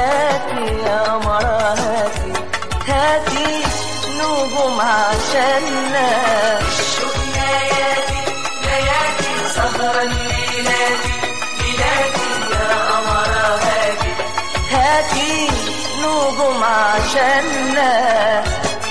ليلاتي يا قمرة هاتي هاتي نجوم عشاننا الشوق ليالي ليالي سهرة ليلاتي ليلاتي يا قمرة هاتي هاتي نجوم عشاننا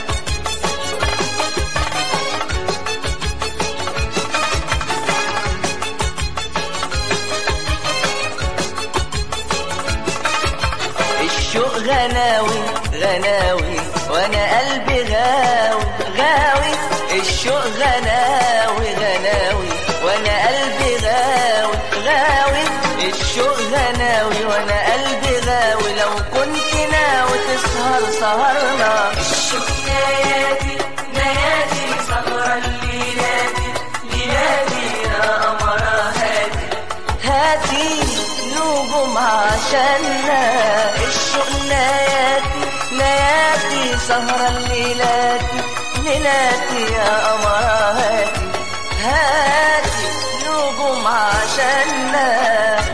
الشوق غناوي غناوي وانا قلبي غاوي غاوي الشوق غناوي غناوي وانا قلبي غاوي غاوي الشوق غناوي وانا قلبي غاوي لو كنت ناوي تسهر سهرنا الشوق ليالي ليالي سهرة ليلاتي ليلاتي يا قمرة هاتي هاتي نجوم عشاننا الشوق نياتي نياتي سهرة الليلاتي ليلاتي يا قمرة هاتي هاتي نجوم عشاننا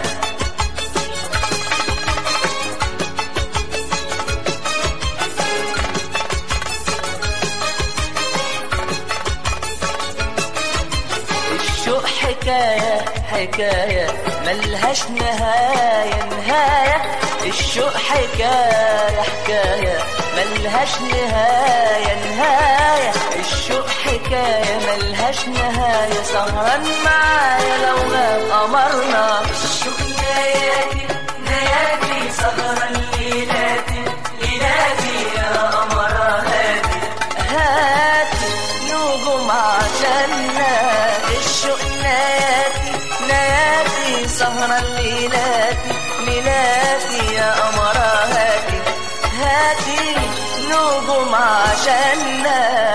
الشوق حكاية حكاية ملهاش نهاية نهاية الشوق حكاية حكاية ملهاش نهاية نهاية الشوق حكاية ملهاش نهاية سهران معايا لو غاب قمرنا الشوق ليالي ليالي سهرة ليلاتي ليلاتي يا قمرة هاتي هاتي نجوم عشاننا الشوق نياتي نياتي سهرة الليلاتي ليلاتي يا قمرة هاتي هاتي نجوم عشاننا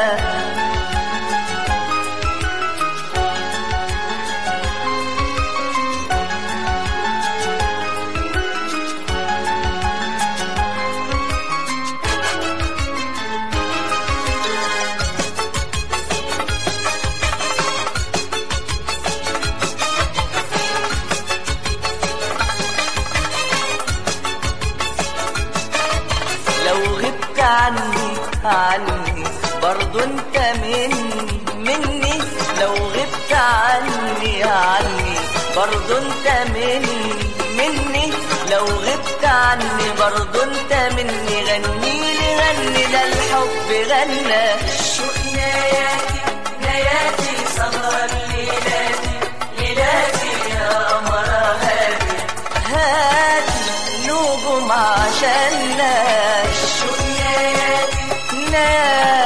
لو غبت عني عني برضو انت مني مني لو غبت عني عني برضو انت مني مني لو غبت عني برضو انت مني غني لي غني ده الحب غنى الشوق ليالي ليالي سهرة ليلاتي ليلاتي يا قمرة هاتي هاتي نجوم عشاننا الشوق ليالي نادي